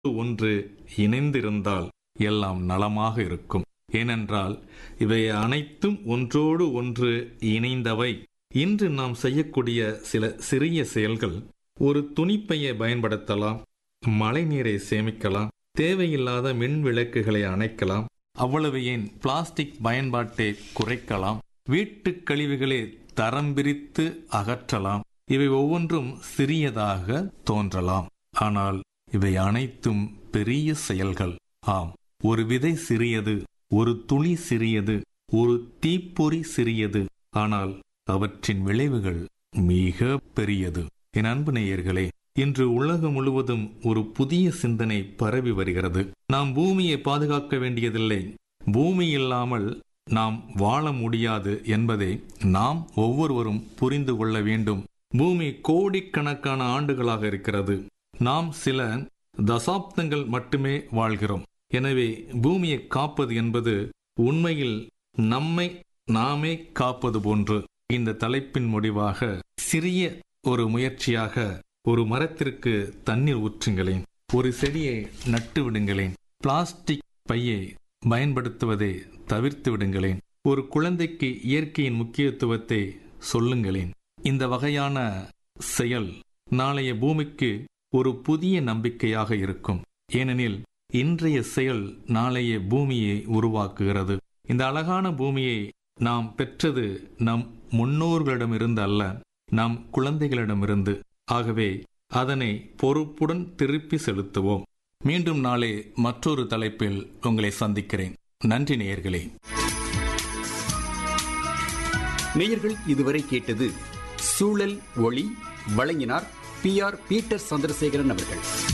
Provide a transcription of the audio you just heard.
ஒன்று இணைந்திருந்தால் எல்லாம் நலமாக இருக்கும் ஏனென்றால் இவை அனைத்தும் ஒன்றோடு ஒன்று இணைந்தவை இன்று நாம் செய்யக்கூடிய சில சிறிய செயல்கள் ஒரு துணிப்பையை பயன்படுத்தலாம் மழைநீரை சேமிக்கலாம் தேவையில்லாத மின் விளக்குகளை அணைக்கலாம் அவ்வளவு ஏன் பிளாஸ்டிக் பயன்பாட்டை குறைக்கலாம் வீட்டுக் கழிவுகளை தரம் பிரித்து அகற்றலாம் இவை ஒவ்வொன்றும் சிறியதாக தோன்றலாம் ஆனால் இவை அனைத்தும் பெரிய செயல்கள் ஆம் ஒரு விதை சிறியது ஒரு துளி சிறியது ஒரு தீப்பொறி சிறியது ஆனால் அவற்றின் விளைவுகள் மிக பெரியது என் அன்பு நேயர்களே இன்று உலகம் முழுவதும் ஒரு புதிய சிந்தனை பரவி வருகிறது நாம் பூமியை பாதுகாக்க வேண்டியதில்லை பூமி இல்லாமல் நாம் வாழ முடியாது என்பதை நாம் ஒவ்வொருவரும் புரிந்து கொள்ள வேண்டும் பூமி கோடிக்கணக்கான ஆண்டுகளாக இருக்கிறது நாம் சில தசாப்தங்கள் மட்டுமே வாழ்கிறோம் எனவே பூமியை காப்பது என்பது உண்மையில் நம்மை நாமே காப்பது போன்று இந்த தலைப்பின் முடிவாக சிறிய ஒரு முயற்சியாக ஒரு மரத்திற்கு தண்ணீர் ஊற்றுங்களேன் ஒரு செடியை நட்டு விடுங்களேன் பிளாஸ்டிக் பையை பயன்படுத்துவதை தவிர்த்து விடுங்களேன் ஒரு குழந்தைக்கு இயற்கையின் முக்கியத்துவத்தை சொல்லுங்களேன் இந்த வகையான செயல் நாளைய பூமிக்கு ஒரு புதிய நம்பிக்கையாக இருக்கும் ஏனெனில் இன்றைய செயல் நாளைய பூமியை உருவாக்குகிறது இந்த அழகான பூமியை நாம் பெற்றது நம் முன்னோர்களிடமிருந்து அல்ல நம் குழந்தைகளிடமிருந்து ஆகவே அதனை பொறுப்புடன் திருப்பி செலுத்துவோம் மீண்டும் நாளே மற்றொரு தலைப்பில் உங்களை சந்திக்கிறேன் நன்றி நேயர்களே நேயர்கள் இதுவரை கேட்டது சூழல் ஒளி வழங்கினார் பி ஆர் பீட்டர் சந்திரசேகரன் அவர்கள்